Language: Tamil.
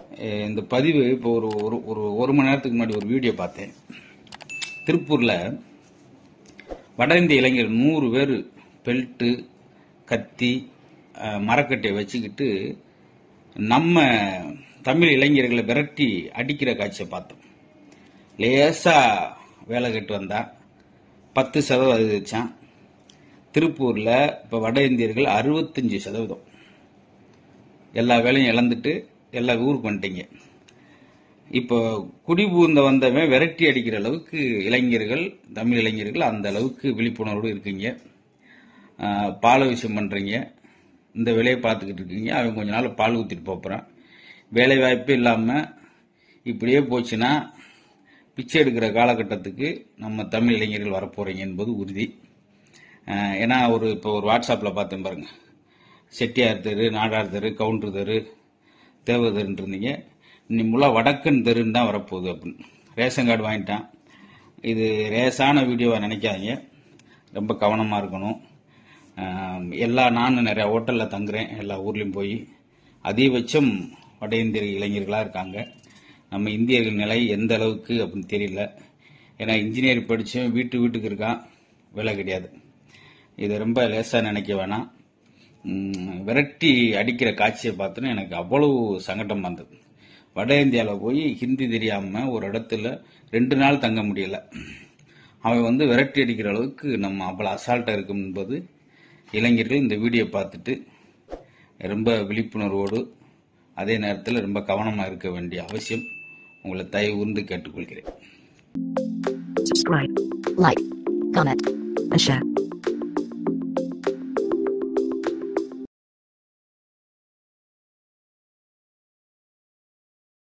அஹ் இந்த பதிவு இப்போ ஒரு ஒரு ஒரு ஒரு மணி நேரத்துக்கு முன்னாடி ஒரு வீடியோ பார்த்தேன் திருப்பூரில் வட இந்திய இளைஞர் நூறு பேர் பெல்ட்டு கத்தி அஹ், மரக்கட்டையை வச்சுக்கிட்டு நம்ம தமிழ் இளைஞர்களை விரட்டி அடிக்கிற காட்சியை பார்த்தோம் லேசா வேலை கட்டு வந்தா பத்து சதவீதம் அதிகரிச்சான் திருப்பூரில் இப்போ வட இந்தியர்கள் அறுபத்தஞ்சு சதவீதம் எல்லா வேலையும் இழந்துட்டு எல்லா ஊருக்கு வந்துட்டீங்க இப்போ குடிபூர்ந்த வந்தவன் விரட்டி அடிக்கிற அளவுக்கு இளைஞர்கள் தமிழ் இளைஞர்கள் அந்த அளவுக்கு விழிப்புணர்வோடு இருக்கீங்க ஆஹ், பால விஷயம் பண்றீங்க இந்த வேலையை பார்த்துக்கிட்டு இருக்கீங்க அவன் கொஞ்ச நாள் பால் ஊற்றிட்டு போகிறான் வேலை வாய்ப்பே இல்லாமல் இப்படியே போச்சுன்னா பிச்சை எடுக்கிற காலகட்டத்துக்கு நம்ம தமிழ் இளைஞர்கள் வரப்போறீங்க என்பது உறுதி ஆஹ், ஏன்னா ஒரு இப்போ ஒரு வாட்ஸ்அப்பில் பார்த்தேன் பாருங்க செட்டியார் தெரு நாடார் தெரு கவுண்டர் தெரு தேவர் தெருன்னு இருந்தீங்க இன்னி முல்லா வடக்கன் தெருன்னு தான் வரப்போகுது அப்படின்னு ரேஷன் கார்டு வாங்கிட்டான் இது ரேஸான வீடியோவை நினைக்காதீங்க ரொம்ப கவனமாக இருக்கணும் ஆஹ், எல்லா நானும் நிறைய ஹோட்டலில் தங்குறேன் எல்லா ஊர்லேயும் போய் அதிகபட்சம் வட இந்திய இளைஞர்களாக இருக்காங்க நம்ம இந்தியர்கள் நிலை எந்த அளவுக்கு அப்படின்னு தெரியல ஏன்னா இன்ஜினியர் படித்தவன் வீட்டு வீட்டுக்கு இருக்கான் வேலை கிடையாது இதை ரொம்ப லேசாக நினைக்க வேணாம் உம், விரட்டி அடிக்கிற காட்சியை பார்த்தோன்னே எனக்கு அவ்வளவு சங்கடம் வந்தது வட இந்தியாவில் போய் ஹிந்தி தெரியாம ஒரு இடத்துல ரெண்டு நாள் தங்க முடியல அவன் வந்து விரட்டி அடிக்கிற அளவுக்கு நம்ம அவ்வளோ அசால்ட்டாக இருக்கும் என்பது இளைஞர்கள் இந்த வீடியோ பார்த்துட்டு ரொம்ப விழிப்புணர்வோடு அதே நேரத்தில் ரொம்ப கவனமாக இருக்க வேண்டிய அவசியம் உங்களை தயவு கூர்ந்து கேட்டுக்கொள்கிறேன் subscribe, like, comment, and share.